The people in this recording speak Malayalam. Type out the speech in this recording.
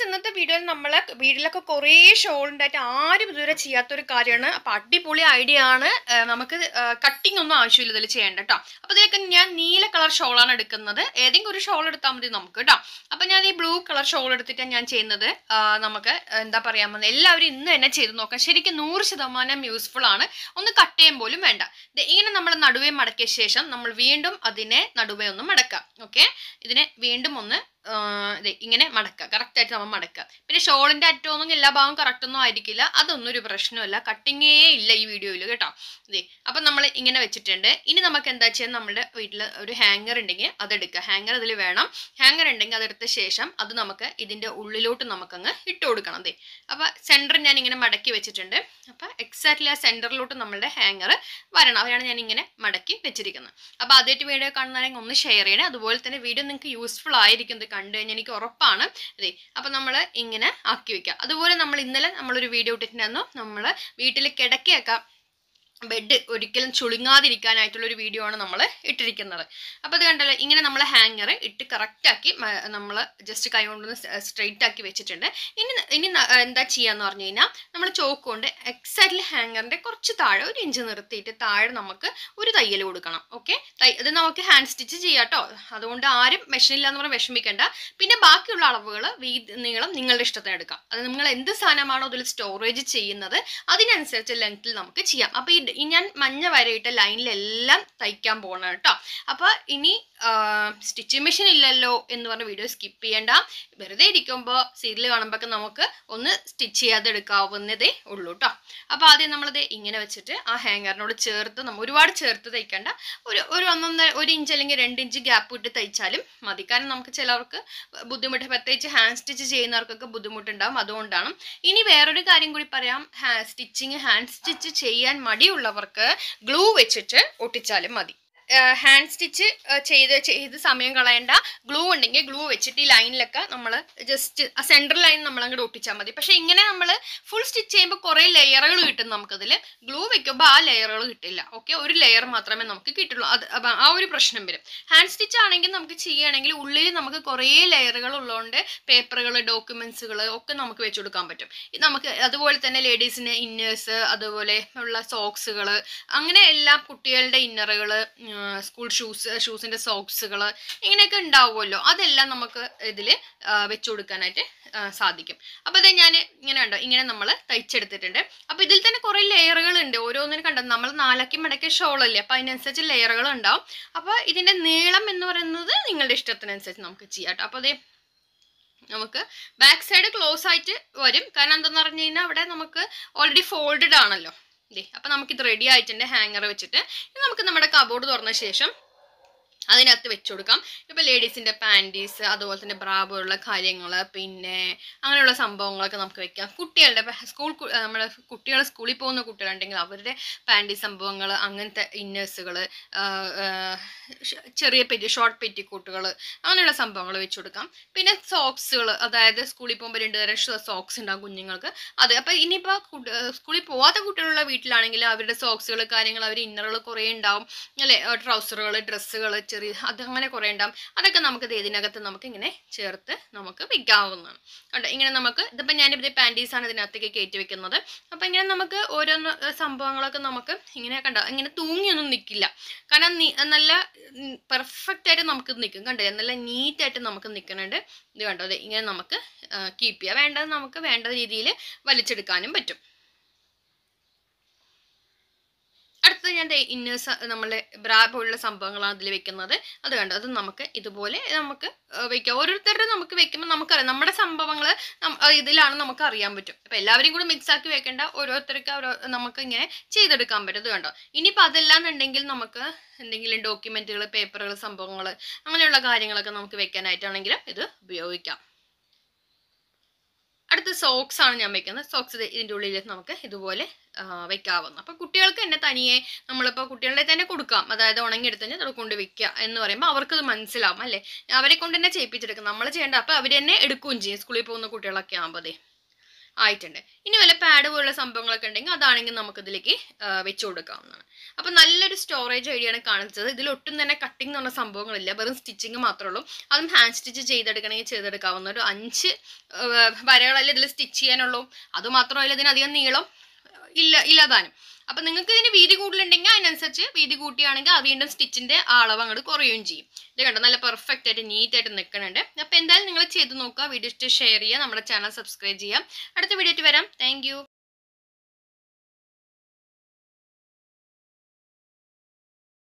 ഇന്നത്തെ വീഡിയോയിൽ നമ്മൾ വീട്ടിലൊക്കെ കുറേ ഷോൾ ഉണ്ടായിട്ട് ആരും ഇതുവരെ ചെയ്യാത്തൊരു കാര്യമാണ് അപ്പം അടിപൊളി ഐഡിയ ആണ് ആ, നമുക്ക് കട്ടിംഗ് ഒന്നും ആവശ്യമില്ല ഇതിൽ ചെയ്യേണ്ട കേട്ടോ അപ്പോൾ ഇതിലേക്ക് ഞാൻ നീല കളർ ഷോളാണ് എടുക്കുന്നത് ഏതെങ്കിലും ഒരു ഷോൾ എടുത്താൽ മതി നമുക്ക് കേട്ടോ അപ്പം ഞാൻ ഈ ബ്ലൂ കളർ ഷോൾ എടുത്തിട്ടാണ് ഞാൻ ചെയ്യുന്നത് ആ, നമുക്ക് എന്താ പറയാമെന്ന് എല്ലാവരും ഇന്ന് തന്നെ ചെയ്ത് നോക്കാം ശരിക്കും നൂറ് ശതമാനം യൂസ്ഫുൾ ആണ് ഒന്ന് കട്ട് ചെയ്യാൻ പോലും വേണ്ട ദേ ഇങ്ങനെ നമ്മൾ നടുവേ മടക്കിയ ശേഷം നമ്മൾ വീണ്ടും അതിനെ നടുവേ ഒന്ന് മടക്കാം ഓക്കെ ഇതിനെ വീണ്ടും ഒന്ന് ആ, ദേ ഇങ്ങനെ മടക്കുക കറക്റ്റ് ആയിട്ട് നമ്മൾ മടക്കുക പിന്നെ ഷോളിന്റെ അറ്റമൊന്നും എല്ലാ ഭാഗവും കറക്റ്റ് ഒന്നും ആയിരിക്കില്ല അതൊന്നും ഒരു പ്രശ്നമല്ല കട്ടിങ്ങേ ഇല്ല ഈ വീഡിയോയിൽ കേട്ടോ ഇതേ അപ്പം നമ്മൾ ഇങ്ങനെ വെച്ചിട്ടുണ്ട് ഇനി നമുക്ക് എന്താ ചെയ്യാൻ നമ്മുടെ വീട്ടിൽ ഒരു ഹാങ്ങർ ഉണ്ടെങ്കിൽ അതെടുക്കുക ഹാങ്ങർ അതിൽ വേണം ഹാങ്ങർ ഉണ്ടെങ്കിൽ അതെടുത്ത ശേഷം അത് നമുക്ക് ഇതിന്റെ ഉള്ളിലോട്ട് നമുക്കങ്ങ് ഇട്ട് കൊടുക്കണം ദേ അപ്പം സെൻറ്റർ ഞാൻ ഇങ്ങനെ മടക്കി വെച്ചിട്ടുണ്ട് അപ്പം എക്സാക്ട്ലി ആ സെൻറ്ററിലോട്ട് നമ്മളുടെ ഹാങ്ങർ വരണം അവരാണ് ഞാൻ ഇങ്ങനെ മടക്കി വെച്ചിരിക്കുന്നത് അപ്പോൾ ആദ്യമായിട്ട് വീഡിയോ കാണുന്നവരെങ്കിൽ ഒന്ന് ഷെയർ ചെയ്യണേ അതുപോലെ തന്നെ വീഡിയോ നിങ്ങൾക്ക് യൂസ്ഫുൾ ആയിരിക്കും ഇത് കണ്ടു കഴിഞ്ഞാൽ എനിക്ക് ഉറപ്പാണ് അതെ അപ്പോൾ നമ്മൾ ഇങ്ങനെ ആക്കി വെക്കുക അതുപോലെ നമ്മൾ ഇന്നലെ നമ്മളൊരു വീഡിയോ ഇട്ടിട്ടുണ്ടായിരുന്നു നമ്മൾ വീട്ടിൽ കിടക്കയൊക്കെ ബെഡ് ഒരിക്കലും ചുളുങ്ങാതിരിക്കാനായിട്ടുള്ള ഒരു വീഡിയോ ആണ് നമ്മൾ ഇട്ടിരിക്കുന്നത് അപ്പോൾ അത് കണ്ടല്ലോ ഇങ്ങനെ നമ്മൾ ഹാങ്ങർ ഇട്ട് കറക്റ്റാക്കി നമ്മൾ ജസ്റ്റ് കൈ കൊണ്ടൊന്ന് സ്ട്രെയിറ്റ് ആക്കി വെച്ചിട്ടുണ്ട് ഇനി ഇനി ന- എന്താ ചെയ്യാന്ന് പറഞ്ഞു കഴിഞ്ഞാൽ നമ്മൾ ചോക്ക് കൊണ്ട് എക്സാക്ട്ലി ഹാങ്ങറിന്റെ കുറച്ച് താഴെ ഒരു ഇഞ്ച് നിർത്തിയിട്ട് താഴെ നമുക്ക് ഒരു തയ്യൽ കൊടുക്കണം ഓക്കെ ഇത് നമുക്ക് ഹാൻഡ് സ്റ്റിച്ച് ചെയ്യാം കേട്ടോ അതുകൊണ്ട് ആരും മെഷീനില്ല എന്ന് പറഞ്ഞാൽ വിഷമിക്കേണ്ട പിന്നെ ബാക്കിയുള്ള അളവുകൾ വീതി നീളം നിങ്ങളുടെ ഇഷ്ടത്തിന് എടുക്കാം അത് നിങ്ങൾ എന്ത് സാധനമാണോ അതിൽ സ്റ്റോറേജ് ചെയ്യുന്നത് അതിനനുസരിച്ച് ലെങ്ത്തിൽ നമുക്ക് ചെയ്യാം അപ്പോൾ ഈ ഈ ഞാൻ മഞ്ഞ വരയിട്ട ലൈനിലെല്ലാം തയ്ക്കാൻ പോകണം കേട്ടോ അപ്പോൾ ഇനി സ്റ്റിച്ചിങ് മെഷീൻ ഇല്ലല്ലോ എന്ന് പറഞ്ഞ വീഡിയോ സ്കിപ്പ് ചെയ്യേണ്ട വെറുതെ ഇരിക്കുമ്പോൾ സീരിയൽ കാണുമ്പോൾ നമുക്ക് ഒന്ന് സ്റ്റിച്ച് ചെയ്യാതെ എടുക്കാവുന്നതേ ഉള്ളൂ കേട്ടോ അപ്പോൾ ആദ്യം നമ്മളിത് ഇങ്ങനെ വെച്ചിട്ട് ആ ഹാങ്ങറിനോട് ചേർത്ത് നമ്മൾ ഒരുപാട് ചേർത്ത് തയ്ക്കേണ്ട ഒരു ഒരു ഒന്നൊന്നര ഒരു ഇഞ്ച് അല്ലെങ്കിൽ രണ്ട് ഇഞ്ച് ഗ്യാപ്പ് ഇട്ട് തയ്ച്ചാലും മതി കാരണം നമുക്ക് ചിലവർക്ക് ബുദ്ധിമുട്ട് പ്രത്യേകിച്ച് ഹാൻഡ് സ്റ്റിച്ച് ചെയ്യുന്നവർക്കൊക്കെ ബുദ്ധിമുട്ടുണ്ടാവും അതുകൊണ്ടാണ് ഇനി വേറൊരു കാര്യം കൂടി പറയാം സ്റ്റിച്ചിങ് ഹാൻഡ് സ്റ്റിച്ച് ചെയ്യാൻ മടിയുള്ളവർക്ക് ഗ്ലൂ വെച്ചിട്ട് ഒട്ടിച്ചാലും മതി ഹാൻഡ് സ്റ്റിച്ച് ചെയ്ത് ചെയ്ത് സമയം കളയണ്ട ഗ്ലൂ ഉണ്ടെങ്കിൽ ഗ്ലൂ വെച്ചിട്ട് ഈ ലൈനിലൊക്കെ നമ്മൾ ജസ്റ്റ് ആ സെൻട്രൽ ലൈൻ നമ്മൾ അങ്ങോട്ട് ഒട്ടിച്ചാൽ മതി പക്ഷേ ഇങ്ങനെ നമ്മൾ ഫുൾ സ്റ്റിച്ച് ചെയ്യുമ്പോൾ കുറേ ലെയറുകൾ കിട്ടും നമുക്കതിൽ ഗ്ലൂ വെക്കുമ്പോൾ ആ ലെയറുകൾ കിട്ടില്ല ഓക്കെ ഒരു ലെയർ മാത്രമേ നമുക്ക് കിട്ടുള്ളൂ അത് അപ്പൊ ആ ഒരു പ്രശ്നം വരും ഹാൻഡ് സ്റ്റിച്ച് ആണെങ്കിൽ നമുക്ക് ചെയ്യുകയാണെങ്കിൽ ഉള്ളിൽ നമുക്ക് കുറേ ലെയറുകൾ ഉള്ളതുകൊണ്ട് പേപ്പറുകൾ ഡോക്യുമെന്റ്സുകൾ ഒക്കെ നമുക്ക് വെച്ച് കൊടുക്കാൻ പറ്റും ഇത് നമുക്ക് അതുപോലെ തന്നെ ലേഡീസിന് ഇന്നേഴ്സ് അതുപോലെ ഉള്ള സോക്സുകൾ അങ്ങനെ എല്ലാ കുട്ടികളുടെ ഇന്നറുകൾ സ്കൂൾ ഷൂസ് ഷൂസിൻ്റെ സോക്സുകൾ ഇങ്ങനെയൊക്കെ ഉണ്ടാവുമല്ലോ അതെല്ലാം നമുക്ക് ഇതിൽ വെച്ച് കൊടുക്കാനായിട്ട് ആ, സാധിക്കും അപ്പോൾ അത് ഞാൻ ഇങ്ങനെ ഉണ്ടോ ഇങ്ങനെ നമ്മൾ തയ്ച്ചെടുത്തിട്ടുണ്ട് അപ്പോൾ ഇതിൽ തന്നെ കുറേ ലെയറുകൾ ഉണ്ട് ഓരോന്നിനും കണ്ടോ നമ്മൾ നാലാക്കി മടക്കിയ ഷോളല്ലേ അപ്പോൾ അതിനനുസരിച്ച് ലെയറുകൾ ഉണ്ടാവും അപ്പോൾ ഇതിൻ്റെ നീളം എന്ന് പറയുന്നത് നിങ്ങളുടെ ഇഷ്ടത്തിനനുസരിച്ച് നമുക്ക് ചെയ്യാം കേട്ടോ അപ്പോൾ അതേ നമുക്ക് ബാക്ക് സൈഡ് ക്ലോസ് ആയിട്ട് വരും കാരണം എന്താണെന്ന് പറഞ്ഞു കഴിഞ്ഞാൽ അവിടെ നമുക്ക് ഓൾറെഡി ഫോൾഡഡ് ആണല്ലോ ഇതേ അപ്പം നമുക്കിത് റെഡി ആയിട്ടുണ്ട് ഹാങ്ങർ വെച്ചിട്ട് ഇനി നമുക്ക് നമ്മുടെ കബോർഡ് തുറന്ന ശേഷം അതിനകത്ത് വെച്ച് കൊടുക്കാം ഇപ്പം ലേഡീസിൻ്റെ പാൻറ്റീസ് അതുപോലെ തന്നെ ബ്രാ പോലുള്ള കാര്യങ്ങൾ പിന്നെ അങ്ങനെയുള്ള സംഭവങ്ങളൊക്കെ നമുക്ക് വെക്കാം കുട്ടികളുടെ സ്കൂൾ നമ്മുടെ കുട്ടികൾ സ്കൂളിൽ പോകുന്ന കുട്ടികളുണ്ടെങ്കിൽ അവരുടെ പാൻറ്റി സംഭവങ്ങൾ അങ്ങനത്തെ ഇന്നേഴ്സുകൾ ചെറിയ പെറ്റി ഷോർട്ട് പെറ്റിക്കോട്ടുകൾ അങ്ങനെയുള്ള സംഭവങ്ങൾ വെച്ച് കൊടുക്കാം പിന്നെ സോക്സുകൾ അതായത് സ്കൂളിൽ പോകുമ്പോൾ രണ്ട് തരം സോക്സ് ഉണ്ടാകും കുഞ്ഞുങ്ങൾക്ക് അത് അപ്പോൾ ഇനിയിപ്പോൾ സ്കൂളിൽ പോവാത്ത കുട്ടികളുള്ള വീട്ടിലാണെങ്കിൽ അവരുടെ സോക്സുകൾ കാര്യങ്ങൾ അവർ ഇന്നറുകൾ കുറേ ഉണ്ടാവും അല്ലേ ട്രൗസറുകൾ ഡ്രസ്സുകൾ ചെറിയ അതങ്ങനെ കുറേ ഉണ്ടാവും അതൊക്കെ നമുക്ക് ദേ ഇതിനകത്ത് നമുക്ക് ഇങ്ങനെ ചേർത്ത് നമുക്ക് വെക്കാവുന്നതാണ് കണ്ടോ ഇങ്ങനെ നമുക്ക് ഇതിപ്പോൾ ഞാനിപ്പോൾ പാൻറ്റീസാണ് ഇതിനകത്തേക്ക് കയറ്റി വെക്കുന്നത് അപ്പോൾ ഇങ്ങനെ നമുക്ക് ഓരോന്ന് സംഭവങ്ങളൊക്കെ നമുക്ക് ഇങ്ങനെ കണ്ടോ ഇങ്ങനെ തൂങ്ങിയൊന്നും നിൽക്കില്ല കാരണം നി- നല്ല പെർഫെക്റ്റ് ആയിട്ട് നമുക്ക് നിൽക്കും കണ്ടോ നല്ല നീറ്റായിട്ട് നമുക്ക് നിൽക്കുന്നുണ്ട് ഇത് കണ്ടോ അതെ ഇങ്ങനെ നമുക്ക് കീപ്പ് ചെയ്യാം വേണ്ടത് നമുക്ക് വേണ്ട രീതിയിൽ വലിച്ചെടുക്കാനും പറ്റും അടുത്തത് ഞാൻ ഇന്നേഴ്സ് നമ്മളെ ബ്രാ പോലുള്ള സംഭവങ്ങളാണ് അതിൽ വെക്കുന്നത് അത് കണ്ടോ അത് നമുക്ക് ഇതുപോലെ നമുക്ക് ആ, വെക്കാം ഓരോരുത്തരുടെ നമുക്ക് വെക്കുമ്പോൾ നമുക്കറിയാം നമ്മുടെ സംഭവങ്ങൾ ഇതിലാണ് നമുക്ക് അറിയാൻ പറ്റും അപ്പം എല്ലാവരെയും കൂടി മിക്സ് ആക്കി വെക്കേണ്ട ഓരോരുത്തർക്ക് ഓരോ നമുക്ക് ഇങ്ങനെ ചെയ്തെടുക്കാൻ പറ്റും ഇത് കണ്ടോ ഇനിയിപ്പോൾ അതെല്ലാന്നുണ്ടെങ്കിൽ നമുക്ക് എന്തെങ്കിലും ഡോക്യുമെൻറ്റുകൾ പേപ്പറുകൾ സംഭവങ്ങൾ അങ്ങനെയുള്ള കാര്യങ്ങളൊക്കെ നമുക്ക് വെക്കാനായിട്ടാണെങ്കിലും ഇത് ഉപയോഗിക്കാം അടുത്ത സോക്സ് ആണ് ഞാൻ വെക്കുന്നത് സോക്സ് ഇതിൻ്റെ ഉള്ളിൽ നമുക്ക് ഇതുപോലെ ആ, വെക്കാവുന്ന അപ്പോൾ കുട്ടികൾക്ക് തന്നെ തനിയെ നമ്മളിപ്പോൾ കുട്ടികളുടെ തന്നെ കൊടുക്കാം അതായത് ഉണങ്ങിയെടുത്ത് തന്നെ അത് കൊണ്ട് വെക്കുക എന്ന് പറയുമ്പോൾ അവർക്കത് മനസ്സിലാവും അല്ലേ അവരെ കൊണ്ട് തന്നെ ചെയ്യിപ്പിച്ചെടുക്കും നമ്മൾ ചെയ്യേണ്ട അപ്പോൾ അവർ തന്നെ എടുക്കുകയും ചെയ്യും സ്കൂളിൽ പോകുന്ന കുട്ടികളൊക്കെ ആകുമ്പോൾ ആയിട്ടുണ്ട് ഇനി വല്ല പാഡ് പോലുള്ള സംഭവങ്ങളൊക്കെ ഉണ്ടെങ്കിൽ അതാണെങ്കിൽ നമുക്കിതിലേക്ക് ആ, വെച്ച് കൊടുക്കാവുന്നതാണ് അപ്പം നല്ലൊരു സ്റ്റോറേജ് ഐഡിയാണ് കാണിച്ചത് ഇതിൽ ഒട്ടും തന്നെ കട്ടിംഗ് എന്ന് പറഞ്ഞ സംഭവങ്ങളില്ല വെറും സ്റ്റിച്ചിങ് മാത്രമേ ഉള്ളൂ അതും ഹാൻഡ് സ്റ്റിച്ച് ചെയ്തെടുക്കണമെങ്കിൽ ചെയ്തെടുക്കാവുന്ന ഒരു അഞ്ച് ആ, വരകളല്ലേ ഇതിൽ സ്റ്റിച്ച് ചെയ്യാനുള്ളൂ അതുമാത്രമല്ല ഇതിനധികം നീളം ഇല്ല ഇല്ലാതാനും അപ്പം നിങ്ങൾക്ക് ഇതിന് വീതി കൂടുതലുണ്ടെങ്കിൽ അതിനനുസരിച്ച് വീതി കൂട്ടിയാണെങ്കിൽ ആ വീണ്ടും സ്റ്റിച്ചിന്റെ അളവ് അങ്ങോട്ട് കുറയുകയും ചെയ്യും ഇത് കണ്ടോ നല്ല പെർഫെക്റ്റ് ആയിട്ട് നീറ്റ് ആയിട്ട് നിൽക്കുന്നുണ്ട് അപ്പോൾ എന്തായാലും നിങ്ങൾ ചെയ്ത് നോക്കുക വീഡിയോ ഇഷ്ടം ഷെയർ ചെയ്യുക നമ്മുടെ ചാനൽ സബ്സ്ക്രൈബ് ചെയ്യാം അടുത്ത വീഡിയോ ആയിട്ട് വരാം താങ്ക്